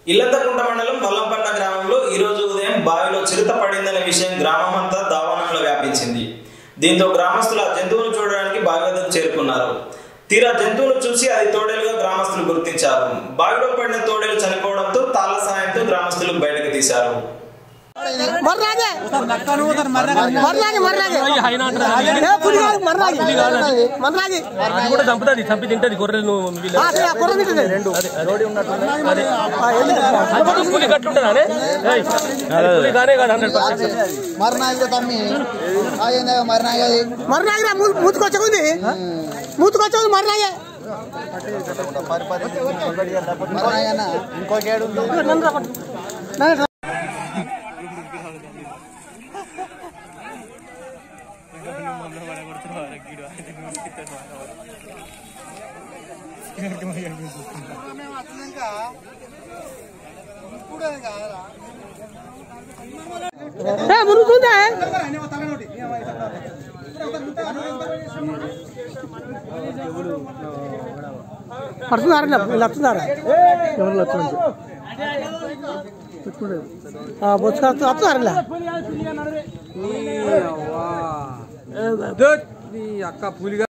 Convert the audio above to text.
ఇల్లంతకుంట మండలం మల్లంపట్న గ్రామంలో ఈ రోజు ఉదయం బావిలో చిరుత పడిందనే విషయం గ్రామమంతా దావానంలో వ్యాపించింది దీంతో గ్రామస్తులు ఆ జంతువును చూడడానికి బావి వద్దకు చేరుకున్నారు తీరా జంతువును చూసి అది తోడేలుగా గ్రామస్తులు గుర్తించారు బావిలో పడిన తోడేలు చనిపోవడంతో తాళ్ల సాయంతో గ్రామస్తులు బయటకు తీశారు మర్రాగే మర్రాగే మర్రాగే ఏ పులి కాదు మర్రాగే మర్రాగే అది కూడా చంపుతుంది చంపి తింటది గొర్రెలు నువ్వు వీళ్ళు. ఆ, అదే, ఆ గుర్రం తింటుంది. అదే ఆ, వెళ్ళి. అది పులి కట్టుంటుందా అనే? ఏయ్, అది పులి కానే కాదు హండ్రెడ్ పర్సెంట్ మరణాలు తమ్మి అదేందా మరణాలు మర్రాగే రా, మూ- మూతుకొచ్చుకుంది మూతుకొచ్చుకుంది మర్రాగే మరణాయన ఇంకోటి ఏడు ఉంది నన్ను రా పట్టు. నన్ను రా. ఏ, మునుగుతుందా పడుతున్నారా వీళ్ళు వస్తున్నారా ఎవరు వస్తున్నారు బొచ్చు వస్తున్నారా అక్క పులిగా